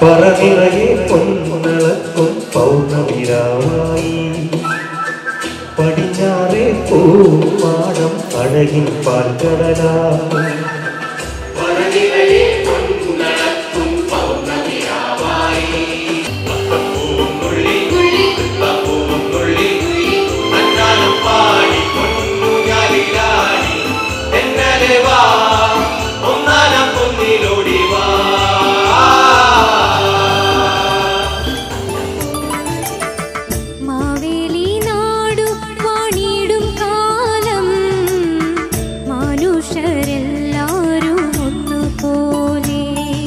പറനിറയെ പൊന്നളക്കും പൗർണമിരാവായി പടിഞ്ഞാറേ പൂമാടം അഴകിൻ പാൽക്കടലാ മാവേലി നാടു വാണിടും കാലം മനുഷ്യരെല്ലാരും ഒന്നുപോലെ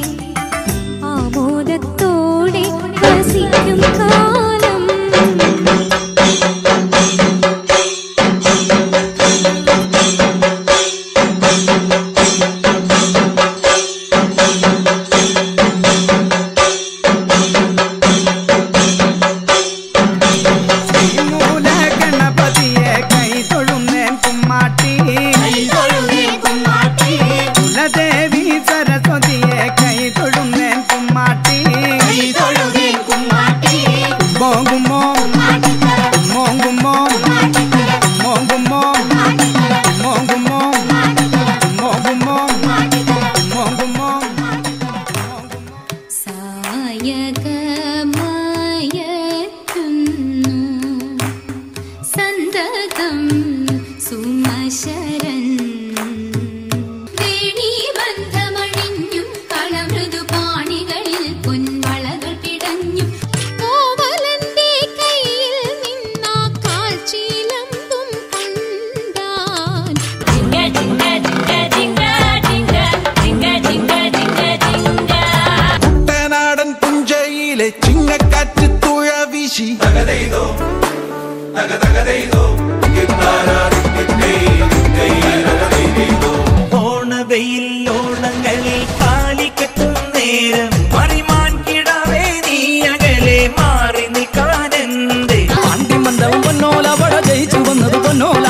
ആമോദത്തോടെ വസിക്കും കാലം മൂല ഗണപതിയെ കൈ തൊഴുന്നേൻ കുമ്മാട്ടി കുലദേവി സരസ്വതിയെ കൈ തൊഴുന്നേൻ കുമ്മാട്ടി കുമ്പോ കുമ്പോ കുമ്മോ കുമ്പോ കുമ്മോ കുമ്പോ കുമ്മോ കുമ്പോ കുമ്മോ കുമ്പോ കുമ്മോ കുമ്പോ സായകമായെത്തുന്നു സന്തതം സുമശരൻ വേണീബന്ധമണിഞ്ഞും കളമൃദുപാണികളിൽ പൊൻവളകൾ പിടഞ്ഞും കോവലന്റെ കയ്യിൽ നിന്നാ കാൽച്ചീലമ്പും കൊണ്ടാൻ കുട്ടനാടൻ പുഞ്ചയിലെ ചിങ്ങക്കാറ്റ് തുഴ വീശി ഓണവെയിൽ ഓണങ്ങളിൽ താലി കെട്ടും നേരം മറിമാൻ കിടാവേ നീ അകലെ മാറി നിൽക്കാനെന്തേ മണ്ഡവും പൊന്നോല വട ജയിച്ചു വന്നത് പൊന്നോല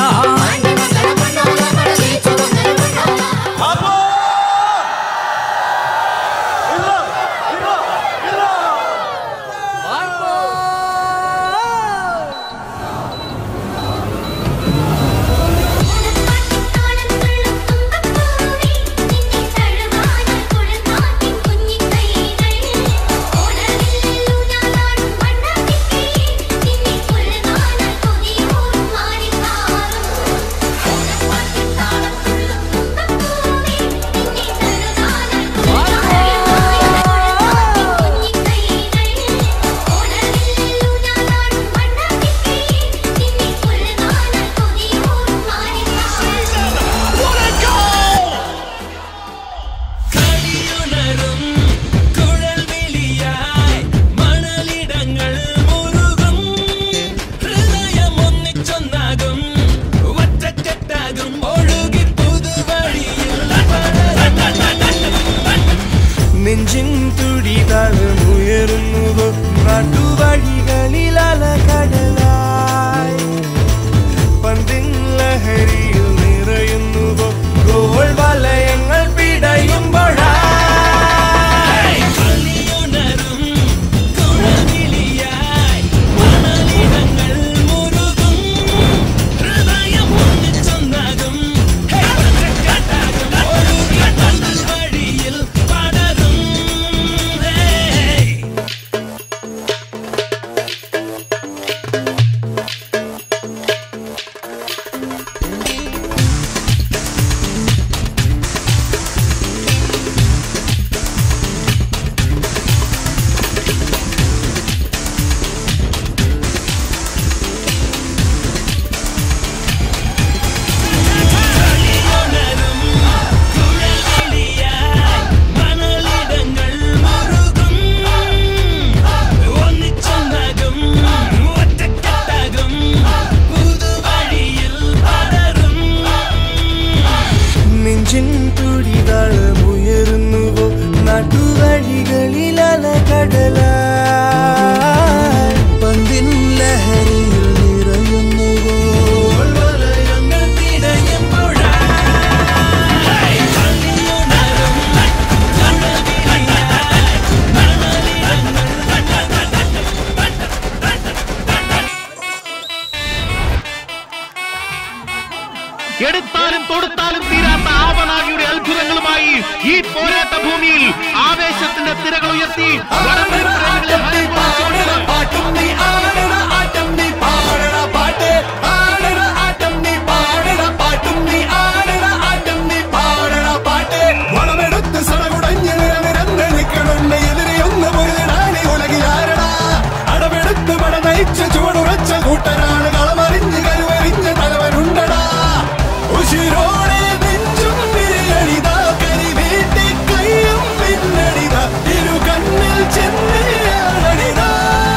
ഈ പോരാട്ട ഭൂമിയിൽ ആവേശത്തിന്റെ തിരകൾ ഉയർത്തി വടംവലി പ്രേമികളെ ഹരഘോഷിച്ചുകൊണ്ട് പാട്ടും നീ ആടണ ആട്ടം നീ പാടണ പാട്ട് ആടണ ആട്ടം നീ പാടണ പാട്ടും നീ ആടണ ആട്ടം നീ പാടണ പാട്ട് വളമെടുത്ത് സടകുടഞ്ഞ് നിരനിരന്ന് നിൽക്കണുണ്ട് എതിരെ ഒന്ന് പൊരുതിടാണി ഉലകിലാരണ അടവെടുത്ത് പട നയിച്ച ചുവടുറച്ച കൂട്ടരാണ് കളമറിഞ്ഞ് കരുവറിഞ്ഞ തലവനുണ്ടടാ ഉശിരോടെ നെഞ്ചും വിരയണിതാ കരി വീട്ടി കയ്യും പിന്നണിതാ ഇരു കണ്ണിൽ ചെന്നണിതാ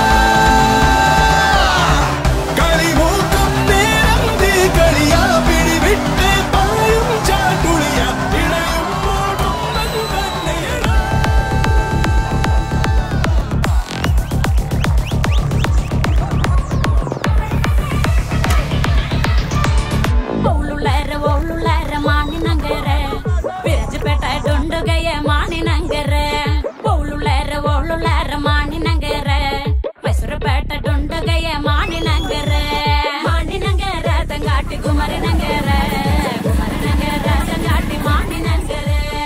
കളിമൂക്കും നേരം തീ കളിയാ പിടിവിട്ട് പായും ചാട്ടുളിയ ഇടയുമ്പോഴും തന്നെയടാ ಒಳ್ಳುಳ್ಳಾರ ಒಳ್ಳುಳ್ಳಾರ ಮಾಣಿನಂಗರ ಬಿರಜಪೇಟ ಡೊಂಡುಗಯ ಮಾಣಿನಂಗರ ಒಳ್ಳುಳ್ಳಾರ ಒಳ್ಳುಳ್ಳಾರ ಮಾಣಿನಂಗರ ಮೈಸೂರುಪೇಟ ಡೊಂಡುಗಯ ಮಾಣಿನಂಗರ ಮಾಣಿನಂಗರ ತಂಗಾಟಿ ಕುಮರಿನಂಗರ ಕುಮರಿನಂಗರ ತಂಗಾಟಿ ಮಾಣಿನಂಗರ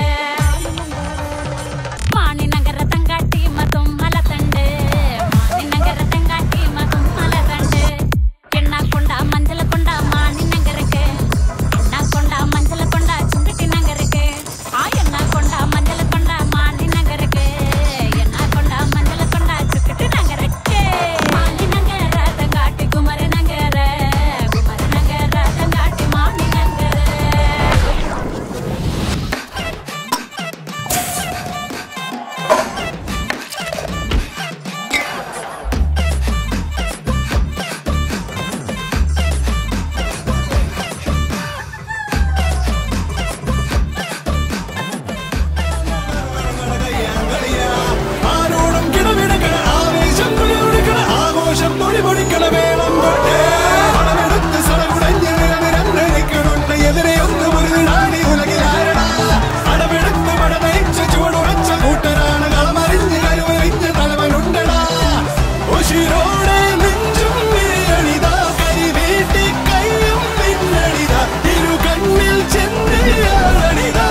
മാണിനഗര തങ്കാട്ടി മതുമ്മല തണ്ട് മാണിനഗര തങ്കാട്ടി മതുമ്മല തണ്ട് എണ്ണ കൊണ്ട മഞ്ചല കൊണ്ട മാണിനഗരക്ക് എണ്ണ കൊണ്ട മഞ്ചല കൊണ്ട ചുണ്ടിട്ടി നഗരക്ക് ആ എണ്ണ കൊണ്ട മഞ്ചല കൊണ്ട മാണിനഗരക്ക് എണ്ണ കൊണ്ട മഞ്ചല കൊണ്ട ചുക്കിട്ടി നഗരക്ക് മാണിനഗര തങ്കാട്ടി കുമരനഗര കുമരനഗര തങ്കാട്ടി മാണിനഗര ആരോടും കിടവിടക്കണ ആവേശം തുളിയൊടുക്കണ ആഘോഷം പൊടി പൊടിക്കണ വേളം കൊണ്ട് പണമെടുത്ത് സടകുടഞ്ഞ് നിരനിരന്ന് നിൽക്കണുണ്ട് എതിരെ ഒന്ന് മുരുകിടാണി ഉലകിലാരണ അടവെടുത്ത് പട നയിച്ച ചുവടുറച്ച കൂട്ടരാണ് കളമറിഞ്ഞ് കരുവറിഞ്ഞ തലവനുണ്ടടാ ഉശിരോടെ നെഞ്ചും വിരയണിതാ കരി വീട്ടി കയ്യും പിന്നണിതാ ഇരു കണ്ണിൽ ചെന്നിയാളണിതാ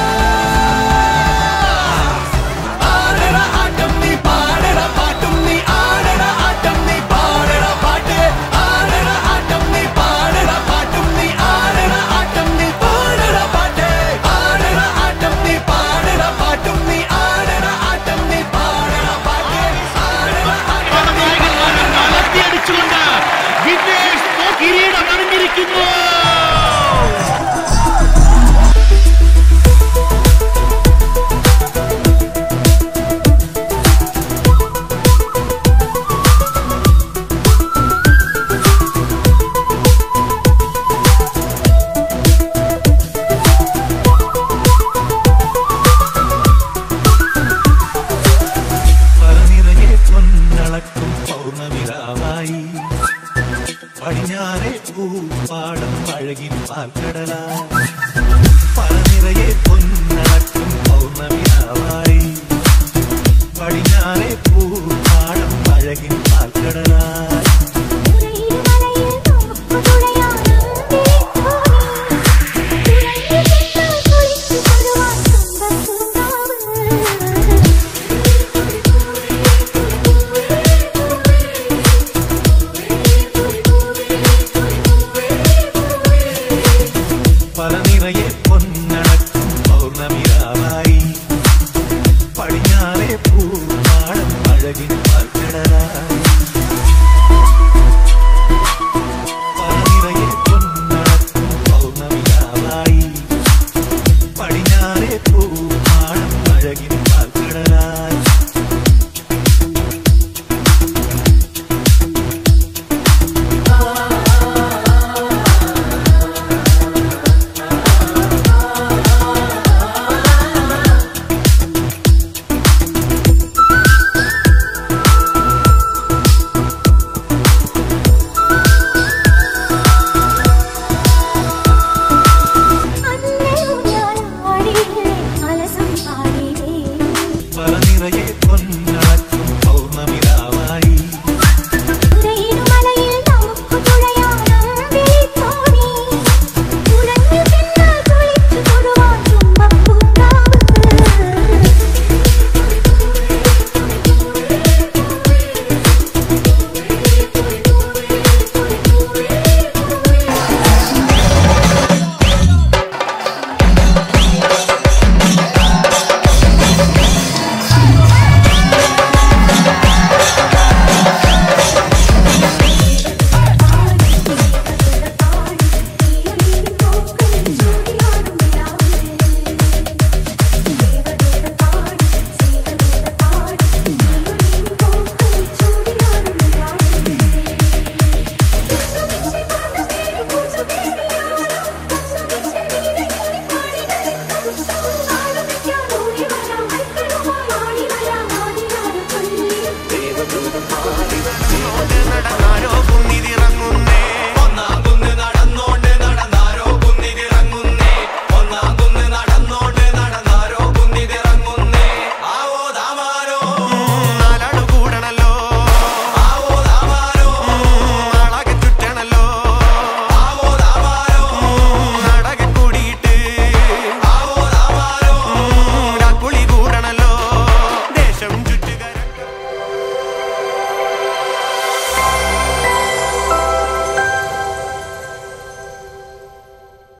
ആടണ ആട്ടം നീ പാടണ പാട്ടും നീ ആടണ ആട്ടം നീ പാടണ പാട്ട് ആടണ ആട്ടം നീ പാടണ പാട്ടും നീ ആടണ ആട്ടം നീ പാടണ പാട്ട് ആടണ ആട്ടം നീ പാടണ പാട്ടും നീ ആടണ ആട്ടം നീ പാടണ പാട്ട് ആടണ ആട്ടം നീ നായകന്മാരെ അലത്തിയടിച്ചുകൊണ്ട് വിഘ്നേഷ് കിരീടം അണിഞ്ഞിരിക്കുന്നു പറനിറയെ പൊന്നളക്കും പൗർണമിരാവായി പടിഞ്ഞാറെ പൂപ്പാടം അഴകിൻ പാൽക്കടലായി